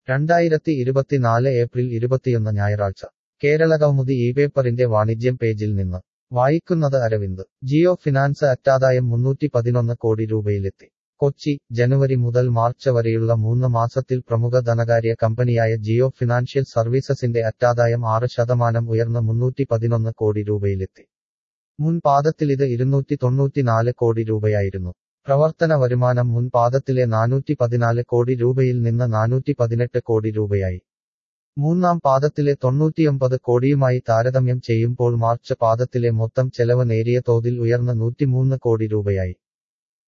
രണ്ടായിരത്തി ഇരുപത്തിനാല് ഏപ്രിൽ ഇരുപത്തിയൊന്ന് ഞായറാഴ്ച കേരള കൗമുദി ഈ പേപ്പറിന്റെ വാണിജ്യം പേജിൽ നിന്ന് വായിക്കുന്നത് അരവിന്ദ് ജിയോ ഫിനാൻസ് അറ്റാദായം മുന്നൂറ്റി പതിനൊന്ന് കോടി രൂപയിലെത്തി കൊച്ചി ജനുവരി മുതൽ മാർച്ച് വരെയുള്ള മൂന്ന് മാസത്തിൽ പ്രമുഖ ധനകാര്യ കമ്പനിയായ ജിയോ ഫിനാൻഷ്യൽ സർവീസസിന്റെ അറ്റാദായം ആറ് ശതമാനം ഉയർന്ന് മുന്നൂറ്റി പതിനൊന്ന് കോടി രൂപയിലെത്തി മുൻ പാദത്തിലിത് ഇരുന്നൂറ്റി തൊണ്ണൂറ്റിനാല് കോടി രൂപയായിരുന്നു പ്രവർത്തന വരുമാനം മുൻ പാദത്തിലെ നാനൂറ്റി പതിനാല് കോടി രൂപയിൽ നിന്ന് നാനൂറ്റി പതിനെട്ട് കോടി രൂപയായി മൂന്നാം പാദത്തിലെ തൊണ്ണൂറ്റിയൊമ്പത് കോടിയുമായി താരതമ്യം ചെയ്യുമ്പോൾ മാർച്ച് പാദത്തിലെ മൊത്തം ചെലവ് നേരിയ തോതിൽ ഉയർന്ന് നൂറ്റിമൂന്ന് കോടി രൂപയായി